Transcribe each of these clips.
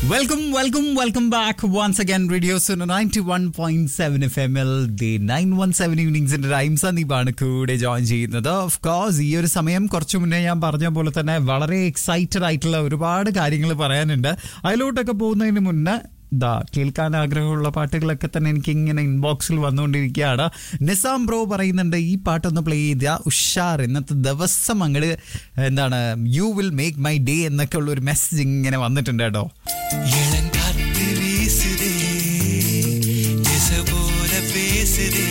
welcome welcome welcome back once again radio ninety one point seven F M L the nine one seven ഈവനിങ്സിന്റെ time സന്ദീപാണ് കൂടെ join ചെയ്യുന്നത് of course ഈ ഒരു സമയം കുറച്ചു മുന്നേ ഞാൻ പറഞ്ഞ പോലെ തന്നെ വളരെ എക്സൈറ്റഡ് ആയിട്ടുള്ള ഒരുപാട് കാര്യങ്ങൾ പറയാനുണ്ട് അതിലോട്ടൊക്കെ പോകുന്നതിന് മുന്നേ ദാ കേൾക്കാൻ ആഗ്രഹമുള്ള പാട്ടുകളൊക്കെ തന്നെ എനിക്ക് ഇങ്ങനെ ഇൻബോക്സിൽ വന്നുകൊണ്ടിരിക്കുകയാണ് നിസാം ബ്രോ പറയുന്നുണ്ട് ഈ പാട്ടൊന്ന് പ്ലേ ചെയ്ത ഉഷാർ ഇന്നത്തെ ദിവസം അങ്ങോട്ട് എന്താണ് you will make my day എന്നൊക്കെ ഉള്ള ഒരു മെസ്സേജ് ഇങ്ങനെ വന്നിട്ടുണ്ട് കേട്ടോ இளங்காற்று வீசுதே திசை போல பேசுதே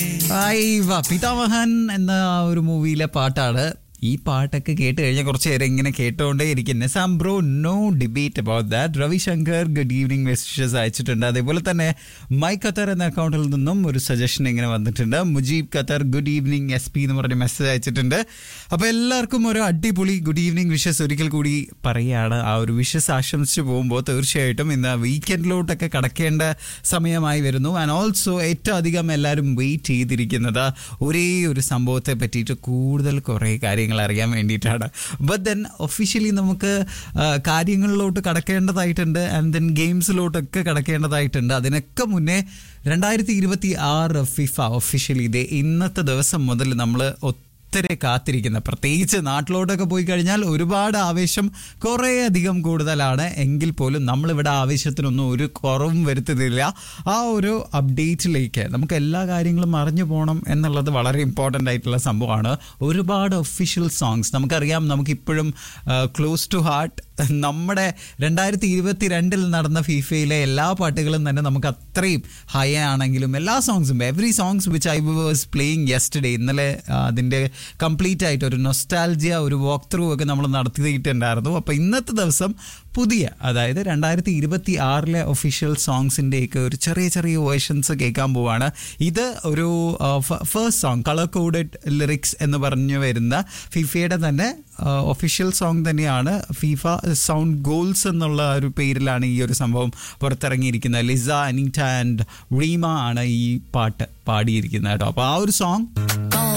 ഐവ പിതാമഹൻ എന്ന ആ ഒരു മൂവിയിലെ പാട്ടാണ് ഈ പാട്ടൊക്കെ കേട്ട് കഴിഞ്ഞാൽ കുറച്ച് നേരം ഇങ്ങനെ കേട്ടോണ്ടേ ഇരിക്കും Nizam bro no debate about that Ravishankar good evening messages അയച്ചിട്ടുണ്ട് അതേപോലെ തന്നെ മൈ ഖത്തർ എന്ന അക്കൗണ്ടിൽ നിന്നും ഒരു സജഷൻ ഇങ്ങനെ വന്നിട്ടുണ്ട് Mujeeb Qatar good evening S P എന്ന് പറഞ്ഞ് മെസ്സേജ് അയച്ചിട്ടുണ്ട് അപ്പോൾ എല്ലാവർക്കും ഒരു അടിപൊളി ഗുഡ് ഈവനിങ് വിഷസ് ഒരിക്കൽ കൂടി പറയുകയാണ് ആ ഒരു വിഷസ് ആശംസിച്ച് പോകുമ്പോൾ തീർച്ചയായിട്ടും ഇന്ന് വീക്കെൻഡിലോട്ടൊക്കെ കടക്കേണ്ട സമയമായി വരുന്നു ആൻഡ് ഓൾസോ ഏറ്റവും അധികം എല്ലാവരും വെയിറ്റ് ചെയ്തിരിക്കുന്നത് ഒരേ ഒരു സംഭവത്തെ പറ്റിയിട്ട് കൂടുതൽ കുറേ കാര്യങ്ങൾ അറിയാൻ വേണ്ടിയിട്ടാണ് ബട്ട് ദെൻ ഒഫീഷ്യലി നമുക്ക് ആ, കാര്യങ്ങളിലോട്ട് കടക്കേണ്ടതായിട്ടുണ്ട് ആൻഡ് ദെൻ ഗെയിംസിലോട്ടൊക്കെ കടക്കേണ്ടതായിട്ടുണ്ട് അതിനൊക്കെ മുന്നേ രണ്ടായിരത്തി ഇരുപത്തി ആറ് ഫിഫ ഒഫീഷ്യലി ഇതേ ഇന്നത്തെ ദിവസം മുതൽ നമ്മൾ ഒത്തിരി കാത്തിരിക്കുന്ന പ്രത്യേകിച്ച് നാട്ടിലോട്ടൊക്കെ പോയി കഴിഞ്ഞാൽ ഒരുപാട് ആവേശം കുറേ അധികം കൂടുതലാണ് എങ്കിൽ പോലും നമ്മളിവിടെ ആവേശത്തിനൊന്നും ഒരു കുറവും വരുത്തുന്നില്ല ആ ഒരു അപ്ഡേറ്റിലേക്ക് നമുക്ക് എല്ലാ കാര്യങ്ങളും അറിഞ്ഞു പോകണം എന്നുള്ളത് വളരെ ഇമ്പോർട്ടൻ്റ് ആയിട്ടുള്ള സംഭവമാണ് ഒരുപാട് ഒഫീഷ്യൽ സോങ്സ് നമുക്കറിയാം നമുക്കിപ്പോഴും ക്ലോസ് ടു ഹാർട്ട് നമ്മുടെ രണ്ടായിരത്തി ഇരുപത്തി രണ്ടിൽ നടന്ന ഫീഫയിലെ എല്ലാ പാട്ടുകളും തന്നെ നമുക്ക് അത്രയും ഹൈ ആണെങ്കിലും എല്ലാ സോങ്സും every songs which I was playing yesterday ഇന്നലെ ആ, അതിൻ്റെ കംപ്ലീറ്റ് ആയിട്ട് ഒരു നൊസ്റ്റാൽജിയ ഒരു വാക്ക് ത്രൂ ഒക്കെ നമ്മൾ നടത്തിയിട്ടുണ്ടായിരുന്നു അപ്പോൾ ഇന്നത്തെ ദിവസം പുതിയ അതായത് രണ്ടായിരത്തി ഇരുപത്തി ആറിലെ ഒഫീഷ്യൽ സോങ്സിൻ്റെയൊക്കെ ഒരു ചെറിയ ചെറിയ വേർഷൻസ് കേൾക്കാൻ പോവാണ് ഇത് ഒരു first song colour coded lyrics എന്ന് പറഞ്ഞു വരുന്ന ഫിഫയുടെ തന്നെ ഒഫീഷ്യൽ സോങ് തന്നെയാണ് ഫിഫ സൗണ്ട് ഗോൾസ് എന്നുള്ള ഒരു പേരിലാണ് ഈ ഒരു സംഭവം പുറത്തിറങ്ങിയിരിക്കുന്നത് ലിസ അനീറ്റ ആൻഡ് റീമ ആണ് ഈ പാട്ട് പാടിയിരിക്കുന്നത് കേട്ടോ അപ്പോൾ ആ ഒരു സോങ്